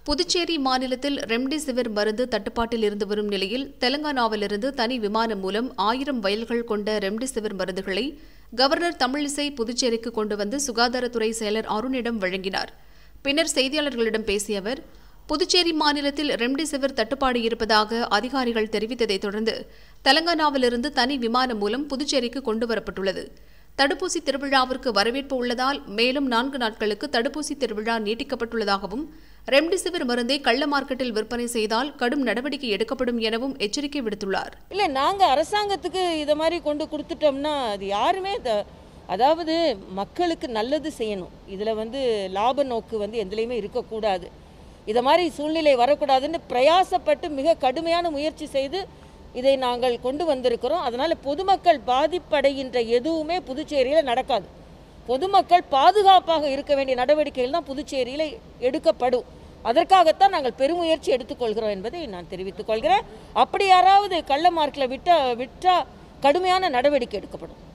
புதுச்சேரி மாநிலத்தில் ரெம்டெசிவிர் மருந்து தட்டுப்பாட்டில் இருந்து வரும் நிலையில் தெலங்கானாவிலிருந்து தனி விமானம் மூலம் ஆயிரம் வயல்கள் கொண்ட ரெம்டெசிவிர் மருந்துகளை கவர்னர் தமிழிசை புதுச்சேரிக்கு கொண்டு வந்து சுகாதாரத்துறை செயலர் அருணிடம் வழங்கினார் பின்னர் செய்தியாளர்களிடம் பேசிய அவர் புதுச்சேரி மாநிலத்தில் ரெம்டெசிவிர் தட்டுப்பாடு இருப்பதாக அதிகாரிகள் தெரிவித்ததைத் தொடர்ந்து தெலங்கானாவிலிருந்து தனி விமானம் மூலம் புதுச்சேரிக்கு கொண்டுவரப்பட்டுள்ளது தடுப்பூசி திருவிழாவிற்கு வரவேற்பு உள்ளதால் மேலும் நான்கு நாட்களுக்கு தடுப்பூசி திருவிழா நீட்டிக்கப்பட்டுள்ளதாகவும் ரெம்டெசிவிர் மருந்தை கள்ள மார்க்கெட்டில் விற்பனை செய்தால் கடும் நடவடிக்கை எடுக்கப்படும் எனவும் எச்சரிக்கை விடுத்துள்ளார் இல்லை நாங்கள் அரசாங்கத்துக்கு இதை மாதிரி கொண்டு கொடுத்துட்டோம்னா அது யாருமே த- அதாவது மக்களுக்கு நல்லது செய்யணும் இதில் வந்து லாப நோக்கு வந்து எதுலேயுமே இருக்கக்கூடாது இதை மாதிரி சூழ்நிலை வரக்கூடாதுன்னு பிரயாசப்பட்டு மிக கடுமையான முயற்சி செய்து இதை நாங்கள் கொண்டு வந்திருக்கிறோம் அதனால் பொதுமக்கள் பாதிப்படைகின்ற எதுவுமே புதுச்சேரியில் நடக்காது பொதுமக்கள் பாதுகாப்பாக இருக்க வேண்டிய நடவடிக்கைகள் தான் புதுச்சேரியில் எடுக்கப்படும் அதற்காகத்தான் நாங்கள் பெருமுயற்சி எடுத்துக்கொள்கிறோம் என்பதை நான் தெரிவித்துக் கொள்கிறேன் அப்படி யாராவது கள்ள மார்க்கில் விட்டா விட்டா கடுமையான நடவடிக்கை எடுக்கப்படும்